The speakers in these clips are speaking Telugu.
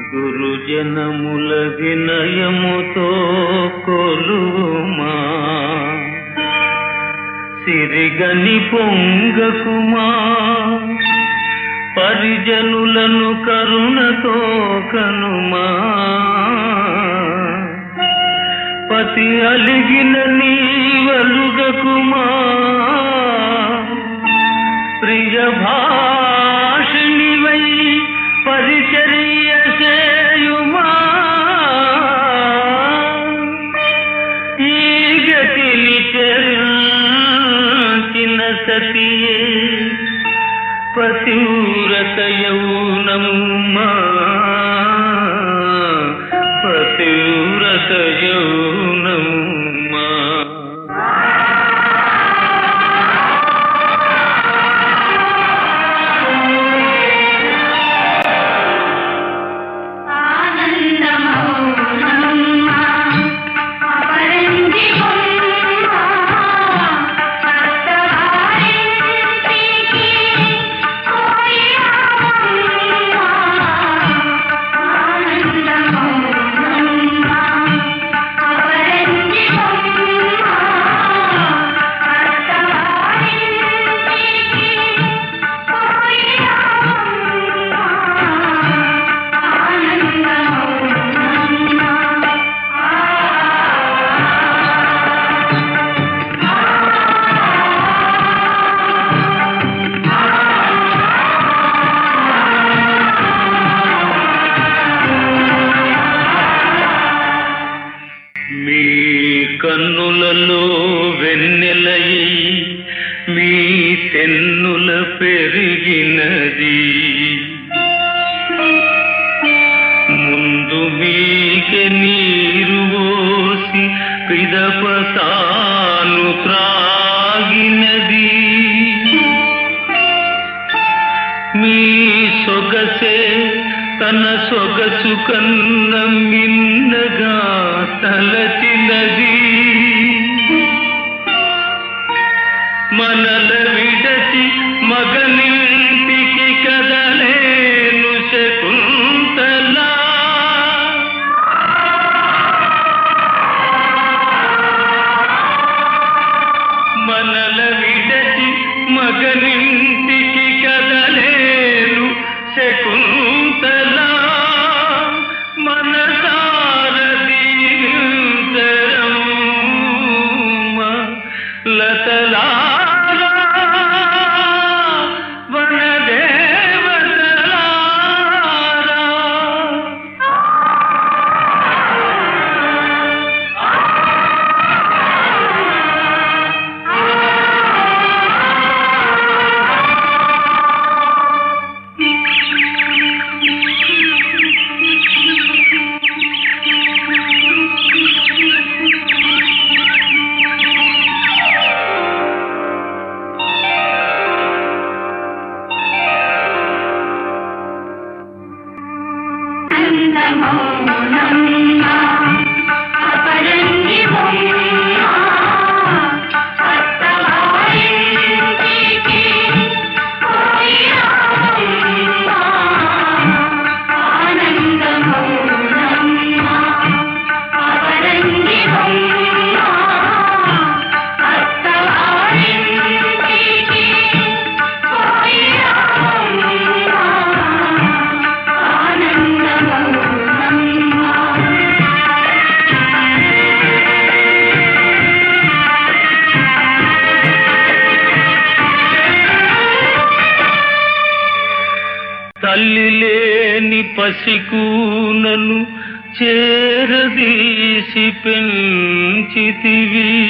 గురుజనముల వినయముతో కొలుమా సిరిగని పొంగకుమా పరిజనులను కరుణతో కనుమా పతి అలిగిన నీవలుగకుమా ప్రియ భాషిణివై పరిచర్య చేయుమా ఈ గతిని చరించిన సతియే పతివ్రత యౌనమ్మా పతివ్రత యౌనమ్మా ఆనందమౌనమ్మా అపరంజి కొమ్మా అత్తవారింటికి పోయావమ్మా ఆనందమౌనమ్మా అపరంజి కొమ్మా అత్తవారింటికి పోయావమ్మా మీ కన్నులలో వెన్నెలయి మీ తెన్నుల పెరిగినది ముందు మీకే నీరు పోసి పిదప తాను త్రాగినది మీ సొగసే తన సొగసు కన్న మిన్నగా తలచినది మనల విడచి మగనింటికి కదలేను శకుంతలా మనల విడచి మగనింటికి కదలేను శకుంతలా మనసారదీంతరమ్మ లతలారా వనదేవతలారా అందమౌనమ్మా అపరంజి బొమ్మా అత్తవారింటికి పోయావమ్మా ఆనందమౌనమ్మా అపరంజి బొమ్మా అత్తవారింటికి పోయావమ్మా ఆనందమౌనమ్మా తల్లి లేని పసికూనను చేరదీసి పెంచితివి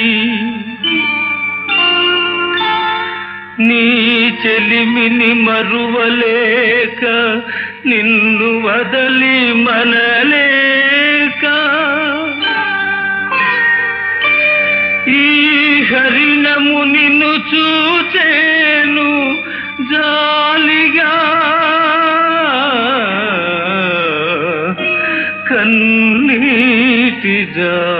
నీ చెలిమిని మరువలేక నిన్ను వదలి మనలేక ఈ హరిణము నిన్ను చూచేను జాలిగా కన్నీటి జా